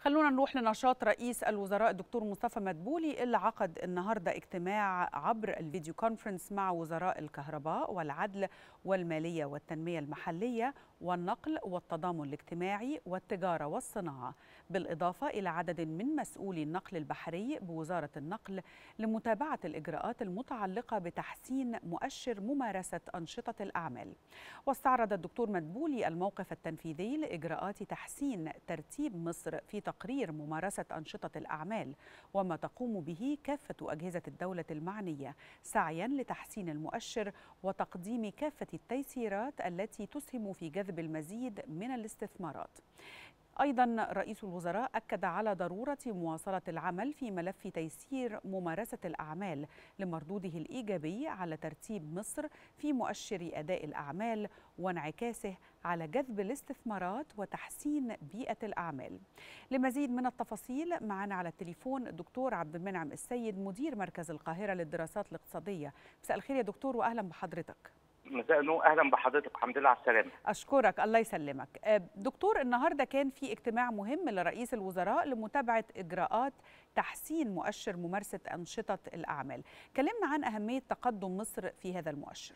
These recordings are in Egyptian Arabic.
خلونا نروح لنشاط رئيس الوزراء الدكتور مصطفى مدبولي اللي عقد النهارده اجتماع عبر الفيديو كونفرنس مع وزراء الكهرباء والعدل والماليه والتنميه المحليه والنقل والتضامن الاجتماعي والتجاره والصناعه بالاضافه الى عدد من مسؤولي النقل البحري بوزاره النقل لمتابعه الاجراءات المتعلقه بتحسين مؤشر ممارسه انشطه الاعمال واستعرض الدكتور مدبولي الموقف التنفيذي لاجراءات تحسين ترتيب مصر في تقرير ممارسة أنشطة الأعمال وما تقوم به كافة أجهزة الدولة المعنية سعيا لتحسين المؤشر وتقديم كافة التيسيرات التي تسهم في جذب المزيد من الاستثمارات أيضا رئيس الوزراء أكد على ضرورة مواصلة العمل في ملف تيسير ممارسة الأعمال لمردوده الإيجابي على ترتيب مصر في مؤشر أداء الأعمال وانعكاسه على جذب الاستثمارات وتحسين بيئة الأعمال لمزيد من التفاصيل معنا على التليفون الدكتور عبد المنعم السيد مدير مركز القاهرة للدراسات الاقتصادية مساء الخير يا دكتور وأهلا بحضرتك مساء النور اهلا بحضرتك الحمد لله على السلامه اشكرك الله يسلمك دكتور النهارده كان في اجتماع مهم لرئيس الوزراء لمتابعه اجراءات تحسين مؤشر ممارسه انشطه الاعمال كلمنا عن اهميه تقدم مصر في هذا المؤشر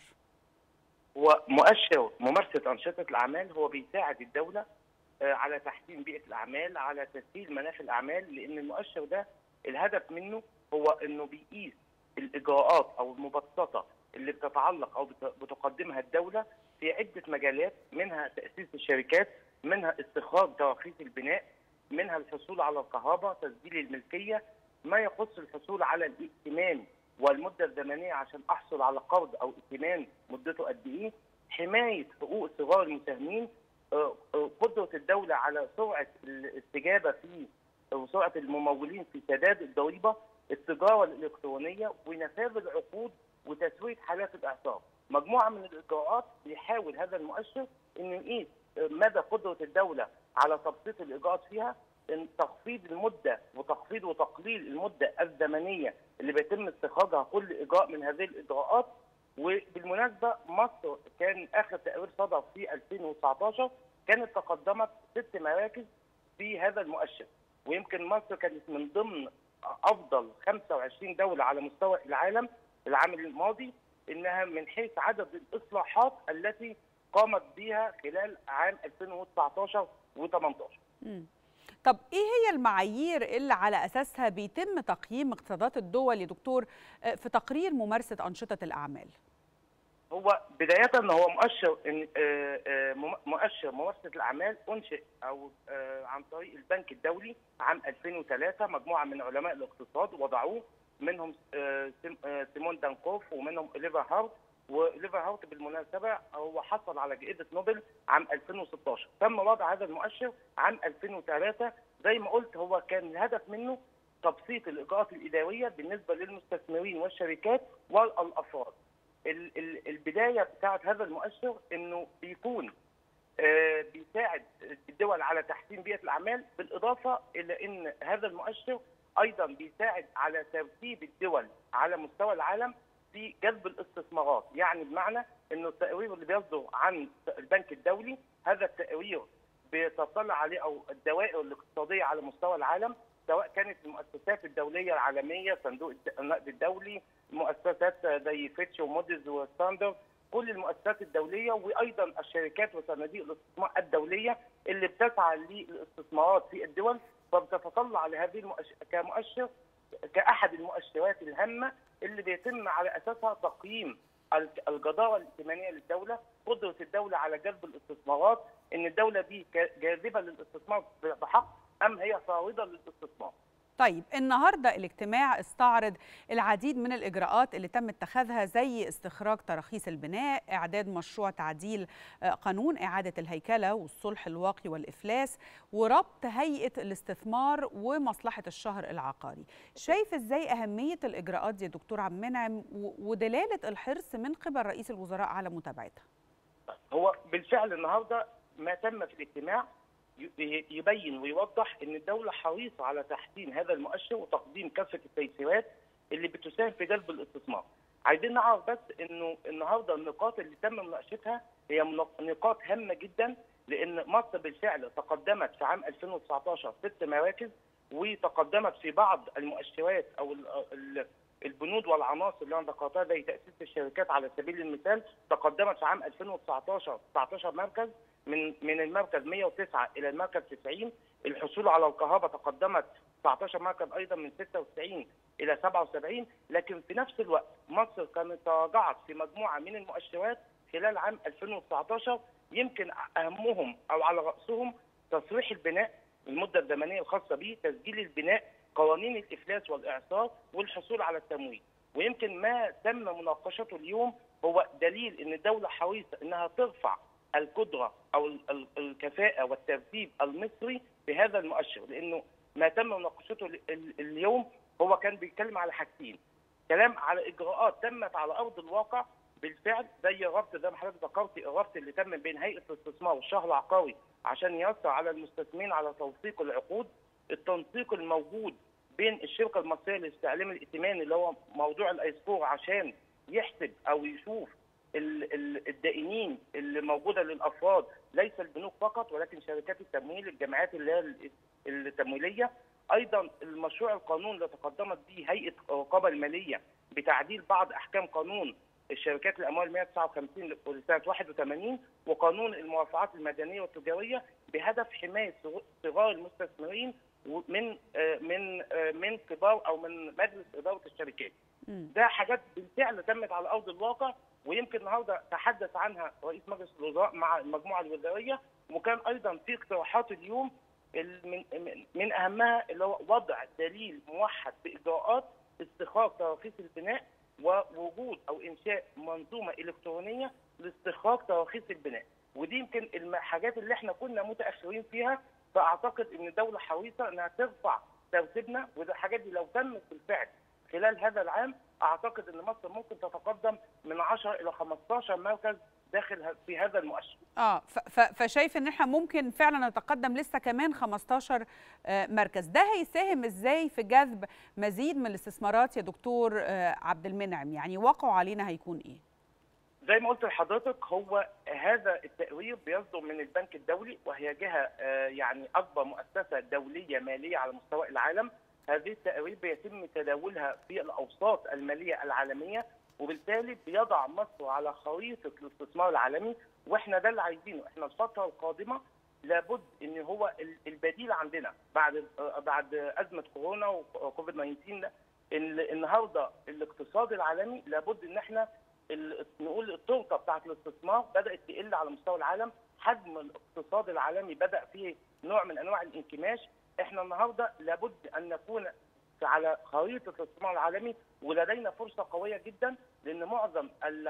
هو مؤشر ممارسه انشطه الاعمال هو بيساعد الدوله على تحسين بيئه الاعمال على تسهيل مناخ الاعمال لان المؤشر ده الهدف منه هو انه بيقيس الاجراءات او المبسطه اللي بتتعلق او بتقدمها الدوله في عده مجالات منها تاسيس الشركات منها استخراج تراخيص البناء منها الحصول على الكهرباء تسجيل الملكيه ما يخص الحصول على الائتمان والمده الزمنيه عشان احصل على قرض او ائتمان مدته قد ايه حمايه حقوق صغار المساهمين قدره الدوله على سرعه الاستجابه في وسرعه الممولين في سداد الضريبه التجاره الالكترونيه ونفاذ العقود وتسويه حالات الاعصاب مجموعه من الاجراءات بيحاول هذا المؤشر انه يقيس مدى قدره الدوله على تبسيط الاجراءات فيها إن تخفيض المده وتخفيض وتقليل المده الزمنيه اللي بيتم استخراجها كل اجراء من هذه الاجراءات وبالمناسبه مصر كان اخر تقرير صدر في 2019 كانت تقدمت ست مراكز في هذا المؤشر ويمكن مصر كانت من ضمن افضل 25 دوله على مستوى العالم العام الماضي انها من حيث عدد الاصلاحات التي قامت بها خلال عام 2019 و18 طب ايه هي المعايير اللي على اساسها بيتم تقييم اقتصادات الدول يا دكتور في تقرير ممارسه انشطه الاعمال هو بدايه هو مؤشر مؤشر ممارسه الاعمال انشئ او عن طريق البنك الدولي عام 2003 مجموعه من علماء الاقتصاد وضعوه منهم سيمون دانكوف ومنهم اوليفر هارت واوليفر هارت بالمناسبه هو حصل على جائزه نوبل عام 2016 تم وضع هذا المؤشر عام 2003 زي ما قلت هو كان الهدف منه تبسيط الاجراءات الاداريه بالنسبه للمستثمرين والشركات والافراد البدايه بتاعه هذا المؤشر انه بيكون بيساعد الدول على تحسين بيئه الاعمال بالاضافه الى ان هذا المؤشر ايضا بيساعد على ترتيب الدول على مستوى العالم في جذب الاستثمارات، يعني بمعنى انه التقرير اللي بيصدر عن البنك الدولي هذا التقرير بتطلع عليه او الدوائر الاقتصاديه على مستوى العالم سواء كانت المؤسسات الدوليه العالميه صندوق النقد الدولي مؤسسات زي فيتش وموديز وستاندرد كل المؤسسات الدوليه وايضا الشركات وصناديق الاستثمار الدوليه اللي بتسعى للاستثمارات في الدول فبتتطلع لهذه المؤشر كمؤشر كاحد المؤشرات الهامه اللي بيتم على اساسها تقييم الجداره الائتمانيه للدوله، قدره الدوله على جذب الاستثمارات، ان الدوله دي جاذبه للاستثمار بحق ام هي صارده للاستثمار. طيب النهارده الاجتماع استعرض العديد من الاجراءات اللي تم اتخاذها زي استخراج تراخيص البناء، اعداد مشروع تعديل قانون اعاده الهيكله والصلح الواقي والافلاس، وربط هيئه الاستثمار ومصلحه الشهر العقاري. شايف ازاي اهميه الاجراءات دي يا دكتور عبد المنعم ودلاله الحرص من قبل رئيس الوزراء على متابعتها؟ هو بالفعل النهارده ما تم في الاجتماع يبين ويوضح ان الدوله حريصه على تحسين هذا المؤشر وتقديم كافه التيسيرات اللي بتساهم في جلب الاستثمار. عايزين نعرف بس انه النهارده النقاط اللي تم مناقشتها هي نقاط هامه جدا لان مصر بالفعل تقدمت في عام 2019 ست مراكز وتقدمت في بعض المؤشرات او البنود والعناصر اللي انا ذكرتها زي تاسيس الشركات على سبيل المثال تقدمت في عام 2019 19 مركز من من المركز 109 الى المركز 90 الحصول على الكهرباء تقدمت 19 مركز ايضا من 96 الى 77 لكن في نفس الوقت مصر كانت تراجعت في مجموعه من المؤشرات خلال عام 2019 يمكن اهمهم او على راسهم تصريح البناء المده الزمنيه الخاصه به تسجيل البناء قوانين الافلاس والاعصار والحصول على التمويل ويمكن ما تم مناقشته اليوم هو دليل ان الدوله حريصه انها ترفع القدره او الكفاءه والترتيب المصري في هذا المؤشر لانه ما تم مناقشته اليوم هو كان بيتكلم على حاجتين كلام على اجراءات تمت على ارض الواقع بالفعل زي الربط زي ما حضرتك ذكرت الربط اللي تم بين هيئه الاستثمار والشهر العقاري عشان ييسر على المستثمرين على توثيق العقود التنسيق الموجود بين الشركه المصريه للاستعلام الائتماني اللي هو موضوع الايسكور عشان يحسب او يشوف الدائنين اللي موجوده للافراد ليس البنوك فقط ولكن شركات التمويل الجمعيات اللي هي التمويليه ايضا المشروع القانون اللي تقدمت به هيئه الرقابه الماليه بتعديل بعض احكام قانون الشركات الاموال 159 لسنه 81 وقانون المرافعات المدنيه والتجاريه بهدف حمايه صغار المستثمرين من من من كبار او من مجلس اداره الشركات. ده حاجات بالفعل تمت على ارض الواقع ويمكن النهارده تحدث عنها رئيس مجلس الوزراء مع المجموعه الوزاريه وكان ايضا في اقتراحات اليوم من من اهمها اللي هو وضع دليل موحد باجراءات استخراج تراخيص البناء ووجود او انشاء منظومه الكترونيه لاستخراج تراخيص البناء ودي يمكن الحاجات اللي احنا كنا متاخرين فيها فاعتقد ان الدوله حريصه انها ترفع ترتيبنا والحاجات دي لو تمت بالفعل خلال هذا العام اعتقد ان مصر ممكن تتقدم من 10 الى 15 مركز داخل في هذا المؤشر. اه فشايف ان احنا ممكن فعلا نتقدم لسه كمان 15 مركز، ده هيساهم ازاي في جذب مزيد من الاستثمارات يا دكتور عبد المنعم؟ يعني واقعه علينا هيكون ايه؟ زي ما قلت لحضرتك هو هذا التقرير بيصدر من البنك الدولي وهي جهه يعني اكبر مؤسسه دوليه ماليه على مستوى العالم هذه التقارير بيتم تداولها في الاوساط الماليه العالميه وبالتالي بيضع مصر على خريطه الاستثمار العالمي واحنا ده اللي عايزينه احنا الفتره القادمه لابد ان هو البديل عندنا بعد بعد ازمه كورونا وكوفيد 19 النهارده الاقتصاد العالمي لابد ان احنا نقول التورته بتاعت الاستثمار بدات تقل على مستوى العالم حجم الاقتصاد العالمي بدا فيه نوع من انواع الانكماش احنا النهارده لابد ان نكون على خريطه الاستثمار العالمي ولدينا فرصه قويه جدا لان معظم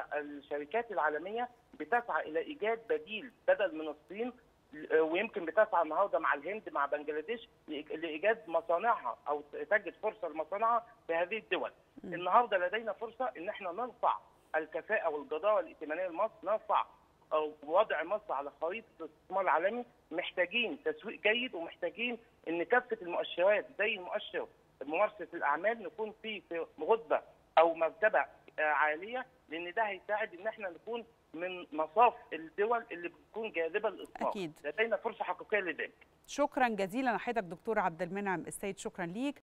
الشركات العالميه بتسعى الى ايجاد بديل بدل من الصين ويمكن بتسعى النهارده مع الهند مع بنجلاديش لايجاد مصانعها او تجد فرصه لمصانعها في هذه الدول. م. النهارده لدينا فرصه ان احنا نرفع الكفاءه والجداره الائتمانيه لمصر، نرفع أو وضع مصر على خريطه الاستثمار العالمي، محتاجين تسويق جيد ومحتاجين ان كافه المؤشرات زي المؤشر ممارسه الاعمال نكون في في رتبه او مرتبه عاليه لان ده هيساعد ان احنا نكون من مصاف الدول اللي بتكون جاذبه للاستثمار اكيد لدينا فرصه حقيقيه لذلك شكرا جزيلا لحضرتك دكتور عبد المنعم السيد شكرا ليك